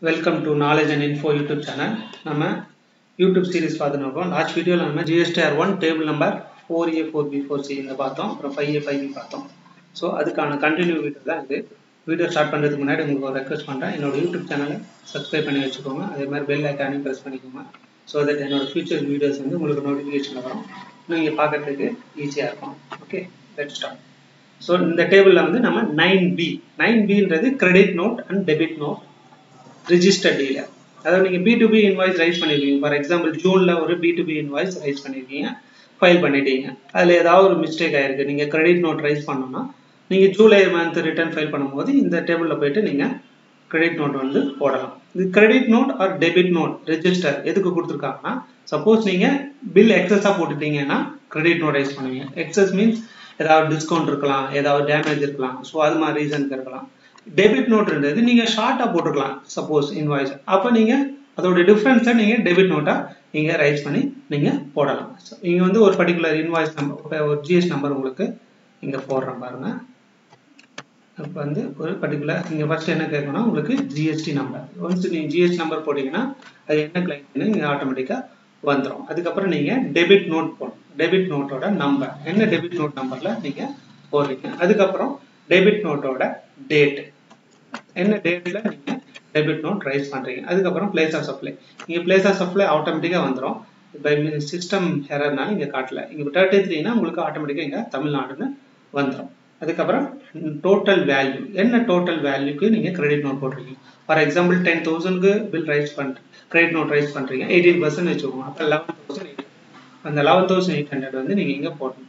welcome to knowledge and info YouTube channel நம்ம YouTube series பார்த்துட்டு இருக்கோம் லாஸ்ட் வீடியோவில் நம்ம GSTR one table number four A four B four C இந்த பார்த்தோம் அப்புறம் ஃபைவ் ஏ ஃபைவ் பி பார்த்தோம் ஸோ அதுக்கான கண்டினியூ வீடியோ தான் இது வீடியோ ஸ்டார்ட் பண்ணுறதுக்கு முன்னாடி உங்களுக்கு ஒரு ரெக்வஸ்ட் பண்ணுறேன் என்னோட யூடியூப் சேனலை சப்ஸ்கிரைப் பண்ணி வச்சுக்கோங்க அதே மாதிரி பெல் ஐக்கானையும் ப்ரெஸ் பண்ணிக்கோங்க ஸோ தட் என்னோட ஃபியூச்சர் வீடியோஸ் வந்து உங்களுக்கு நோட்டிஃபிகேஷன் வரும் நீங்கள் பார்க்கறதுக்கு ஈஸியாக இருக்கும் ஓகே லெட் ஸ்டார்ட் ஸோ இந்த டேபிளில் வந்து நம்ம நைன் பி நைன் பின்றது credit note and debit note register dealer அதாவது நீங்கள் B to B invoice raise பண்ணிருக்கீங்க ஃபார் எக்ஸாம்பிள் ஜூனில் ஒரு B to B invoice raise பண்ணியிருக்கீங்க ஃபைல் பண்ணிட்டீங்க அதில் ஏதாவது ஒரு மிஸ்டேக் ஆயிருக்கு நீங்கள் கிரெடிட் நோட் ரைஸ் பண்ணோம்னா நீங்கள் ஜூலை மந்த் ரிட்டர்ன் ஃபைல் பண்ணும்போது இந்த டேபிளில் போயிட்டு நீங்கள் கிரெடிட் நோட் வந்து போடலாம் இது credit note or debit note register எதுக்கு கொடுத்துருக்காங்கன்னா சப்போஸ் நீங்கள் பில் எக்ஸஸாக போட்டுட்டீங்கன்னா கிரெடிட் நோட் ரைஸ் பண்ணுவீங்க எக்ஸஸ் மீன்ஸ் ஏதாவது டிஸ்கவுண்ட் இருக்கலாம் ஏதாவது டேமேஜ் இருக்கலாம் ஸோ அது மாதிரி ரீசனுக்கு இருக்கலாம் டெபிட் நோட்ன்றது நீங்கள் ஷார்ட்டாக போட்டுக்கலாம் சப்போஸ் இன்வாய்ஸ் அப்போ நீங்கள் அதோட டிஃப்ரென்ஸை நீங்கள் டெபிட் நோட்டாக நீங்கள் ரைஸ் பண்ணி நீங்கள் போடலாம் இங்கே வந்து ஒரு பர்டிகுலர் இன்வாய்ஸ் நம்பர் ஒரு ஜிஎஸ் நம்பர் உங்களுக்கு இங்கே போடுறேன் பாருங்க இப்போ வந்து ஒரு பர்டிகுலர் நீங்கள் ஃபர்ஸ்ட் என்ன கேட்கணும் உங்களுக்கு ஜிஎஸ்டி நம்பர் ஒன்ஸ் நீங்கள் ஜிஎஸ்டி நம்பர் போட்டிங்கன்னா அது என்ன கிளைம் பண்ணி நீங்கள் ஆட்டோமேட்டிக்காக வந்துடும் அதுக்கப்புறம் நீங்கள் டெபிட் நோட் போடணும் டெபிட் நோட்டோட நம்பர் என்ன டெபிட் நோட் நம்பரில் நீங்கள் போடுறீங்க அதுக்கப்புறம் டெபிட் நோட்டோட டேட் என்ன டேட்டில் நீங்கள் டெபிட் நோட் ரைஸ் பண்ணுறீங்க அதுக்கப்புறம் பிளேஸ் ஆஃப் சப்ளை இங்கே பிளேஸ் ஆஃப் சப்ளை ஆட்டோமேட்டிக்காக வந்துடும் இப்போ சிஸ்டம் எரர்னால இங்கே காட்டல இங்கே தேர்ட்டி த்ரீனா உங்களுக்கு ஆட்டோமேட்டிக்காக இங்கே தமிழ்நாடுன்னு வந்துடும் அதுக்கப்புறம் டோட்டல் வேல்யூ என்ன டோட்டல் வேல்யூக்கு நீங்கள் கிரெடிட் நோட் போட்டிருக்கீங்க ஃபார் எக்ஸாம்பிள் டென் தௌசண்ட்க்கு பில் ரைஸ் பண்ணுற கிரெடிட் நோட் ரைஸ் பண்ணுறீங்க எயிட்டீன் பர்சன்ட் வச்சுக்கோங்க அப்போ லெவன் தௌசண்ட் எயிட் அந்த லெவன் தௌசண்ட் எயிட் ஹண்ட்ரட் வந்து நீங்கள் இங்கே போடணும்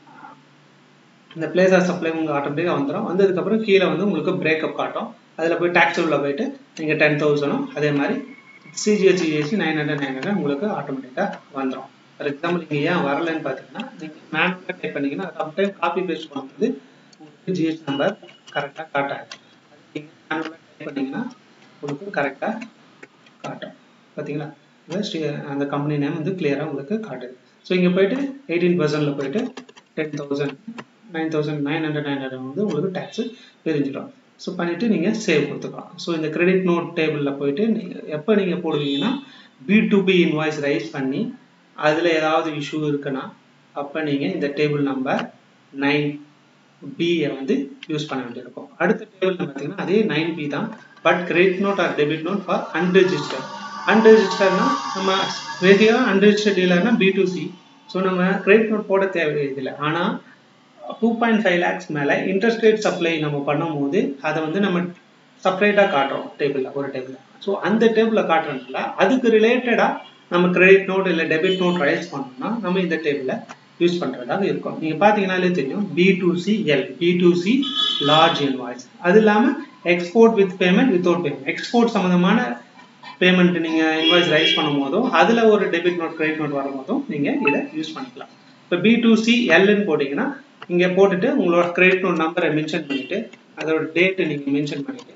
இந்த பிளேஸ் ஆஃப் சப்ளை உங்களுக்கு ஆட்டோமேட்டிக்காக வந்துடும் வந்ததுக்கப்புறம் கீழே வந்து உங்களுக்கு பிரேக்கப் காட்டும் அதில் போய் டேக்ஸ் உள்ள போயிட்டு நீங்கள் டென் தௌசண்டும் அதே மாதிரி சிஜிஎஸ்சிஎஸ்சி நைன் ஹண்ட்ரட் நைன் ஹண்ட்ரட் உங்களுக்கு ஆட்டோமேட்டிக்காக வந்துடும் ஃபார் எக்ஸாம்பிள் இங்கே ஏன் வரலன்னு பார்த்தீங்கன்னா நீங்கள் மேனுவலாக டைப் பண்ணிங்கன்னா சம்டைம் காப்பி பேஸ்ட் பண்ணும்போது உங்களுக்கு ஜிஎஸ்டி நம்பர் கரெக்டாக காட்டாது நீங்கள் மேனுவலாக டைப் பண்ணிங்கன்னா உங்களுக்கு கரெக்டாக காட்டும் பார்த்தீங்களா அந்த கம்பெனி நேம் வந்து கிளியராக உங்களுக்கு காட்டுது ஸோ இங்கே போயிட்டு எயிட்டீன் பர்சன்டில் போயிட்டு ten thousand nine thousand nine hundred nine hundred வந்து உங்களுக்கு டேக்ஸ் பிரிஞ்சிடும் ஸோ பண்ணிவிட்டு நீங்கள் சேவ் கொடுத்துக்கலாம் ஸோ இந்த கிரெடிட் நோட் டேபிளில் போயிட்டு நீங்கள் எப்போ நீங்கள் போடுவீங்கன்னா B to B invoice raise பண்ணி அதில் ஏதாவது இஷ்யூ இருக்குன்னா அப்போ நீங்கள் இந்த டேபிள் நம்பர் நைன் பியை வந்து யூஸ் பண்ண வேண்டியிருக்கும் அடுத்த டேபிள் பார்த்தீங்கன்னா அதே நைன் பி தான் but credit note or debit note for unregister அன்ரெஜிஸ்டர்னா நம்ம பேசிக்காக அன்ரெஜிஸ்டர்ட் டீலர்னா பி டு சி ஸோ நம்ம கிரெடிட் நோட் போட தேவையில்லை ஆனால் டூ பாயிண்ட் ஃபைவ் லேக்ஸ் மேலே இன்ட்ரெஸ்ட் ரேட் சப்ளை நம்ம பண்ணும்போது அதை வந்து நம்ம செப்பரேட்டாக காட்டுறோம் டேபிளில் ஒரு டேபிளில் ஸோ அந்த டேபிளில் காட்டுறதுனால அதுக்கு ரிலேட்டடாக நம்ம கிரெடிட் நோட் இல்லை டெபிட் நோட் ரைஸ் பண்ணோம்னா நம்ம இந்த டேபிளை யூஸ் பண்ணுறதாக இருக்கும் நீங்கள் பார்த்தீங்கனாலே தெரியும் B to C L B to C large invoice அது இல்லாமல் export with payment without payment export சம்மந்தமான பேமெண்ட் நீங்கள் இன்வாய்ஸ் ரைஸ் பண்ணும் போதும் அதில் ஒரு டெபிட் நோட் கிரெடிட் நோட் வரும்போதும் நீங்கள் இதை யூஸ் பண்ணிக்கலாம் இப்போ பி டு சி எல்னு போட்டிங்கன்னா இங்கே போட்டுட்டு உங்களோட கிரெடிட் நோட் நம்பரை மென்ஷன் பண்ணிவிட்டு அதோட டேட்டு நீங்கள் மென்ஷன் பண்ணிவிட்டு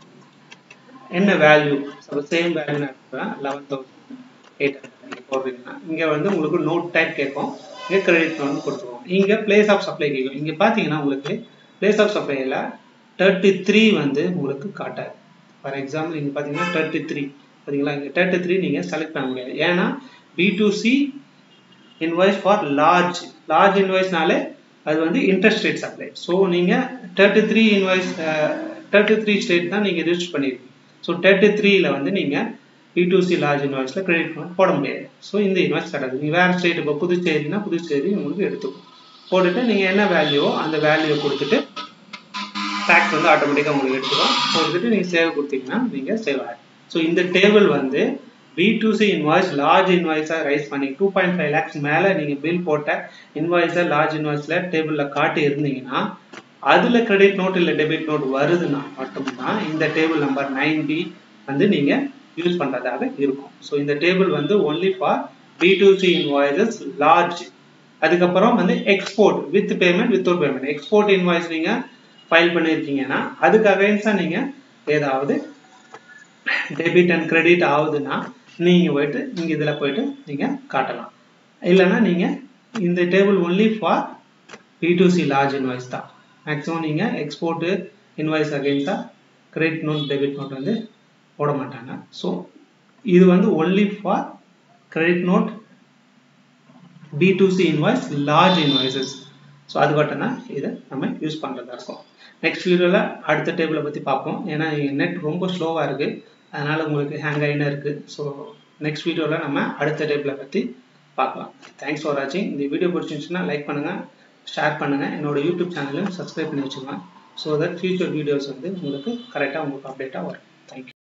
என்ன வேல்யூ சேம் வேல்யூ நான் லெவன் தௌசண்ட் எயிட் ஹண்ட்ரட் நீங்கள் போடுறீங்கன்னா இங்கே வந்து உங்களுக்கு நோட் டைப் கேட்கும் இங்கே கிரெடிட் நோட் கொடுத்துருவோம் இங்கே பிளேஸ் ஆஃப் சப்ளை கேட்கும் இங்கே பார்த்தீங்கன்னா உங்களுக்கு பிளேஸ் ஆஃப் சப்ளையில் தேர்ட்டி த்ரீ வந்து உங்களுக்கு காட்டாது ஃபார் எக்ஸாம்பிள் இங்கே பார்த்தீங்கன்னா தேர்ட்டி த்ரீ பார்த்தீங்களா இங்கே தேர்ட்டி த்ரீ நீங்கள் செலக்ட் பண்ண முடியாது ஏன்னா B to C invoice for large large இன்வாய்ஸ்னாலே அது வந்து இன்ட்ரெஸ்ட் ரேட் சப்ளை ஸோ நீங்கள் thirty three invoice thirty three state தான் நீங்கள் ரிஜிஸ்டர் பண்ணியிருக்கீங்க ஸோ தேர்ட்டி த்ரீல வந்து நீங்கள் பி டு சி லார்ஜ் இன்வாய்ஸில் கிரெடிட் நோட் போட முடியாது ஸோ இந்த இன்வாய்ஸ் கிடையாது நீங்கள் வேறு ஸ்டேட் இப்போ புதுச்சேரினா புதுச்சேரி உங்களுக்கு எடுத்துக்கும் போட்டுட்டு நீங்கள் என்ன வேல்யூவோ அந்த வேல்யூவை கொடுத்துட்டு டேக்ஸ் வந்து ஆட்டோமேட்டிக்காக உங்களுக்கு எடுத்துக்கும் கொடுத்துட்டு நீங்கள் சேவ் கொடுத்தீங்கன்னா நீங்கள் சேவ் ஆகும் ஸோ இந்த டேபிள் வந்து B to C invoice large இன்வாய்ஸாக ரைஸ் பண்ணி டூ பாயிண்ட் ஃபைவ் லேக்ஸ் மேலே நீங்கள் பில் போட்ட இன்வாய்ஸை லார்ஜ் இன்வாய்ஸில் டேபிளில் காட்டி இருந்தீங்கன்னா அதில் கிரெடிட் நோட் இல்லை டெபிட் நோட் வருதுன்னா மட்டும்தான் இந்த டேபிள் நம்பர் நைன் பி வந்து நீங்கள் யூஸ் பண்ணுறதாக இருக்கும் ஸோ இந்த டேபிள் வந்து only for B to C invoices large அதுக்கப்புறம் வந்து export with payment without payment export invoice நீங்கள் ஃபைல் பண்ணியிருக்கீங்கன்னா அதுக்கு அகைன்ஸ்டாக நீங்கள் ஏதாவது டெபிட் அண்ட் கிரெடிட் ஆகுதுன்னா நீங்கள் போயிட்டு நீங்கள் இதில் போயிட்டு நீங்கள் காட்டலாம் இல்லைன்னா நீங்கள் இந்த table only for B to C large invoice தான் மேக்ஸிமம் நீங்கள் எக்ஸ்போர்ட்டு இன்வாய்ஸ் அகைன்ஸ்டாக கிரெடிட் நோட் டெபிட் நோட் வந்து போட மாட்டாங்க ஸோ இது வந்து only for credit note B to C invoice large invoices so அது மட்டும் தான் இதை நம்ம யூஸ் பண்ணுறதா இருக்கும் நெக்ஸ்ட் வீடியோவில் அடுத்த டேபிளை பற்றி பார்ப்போம் ஏன்னா நெட் ரொம்ப ஸ்லோவாக இருக்குது அதனால் உங்களுக்கு ஹேங் ஆகினே இருக்குது ஸோ நெக்ஸ்ட் வீடியோவில் நம்ம அடுத்த டேபிளை பற்றி பார்க்கலாம் தேங்க்ஸ் ஃபார் வாட்சிங் இந்த வீடியோ பிடிச்சிருந்துச்சுன்னா லைக் பண்ணுங்கள் ஷேர் பண்ணுங்கள் என்னோட யூடியூப் சேனலையும் சப்ஸ்கிரைப் பண்ணி வச்சுக்கலாம் ஸோ தட் ஃபியூச்சர் வீடியோஸ் வந்து உங்களுக்கு கரெக்டாக உங்களுக்கு அப்டேட்டாக வரும் தேங்க்யூ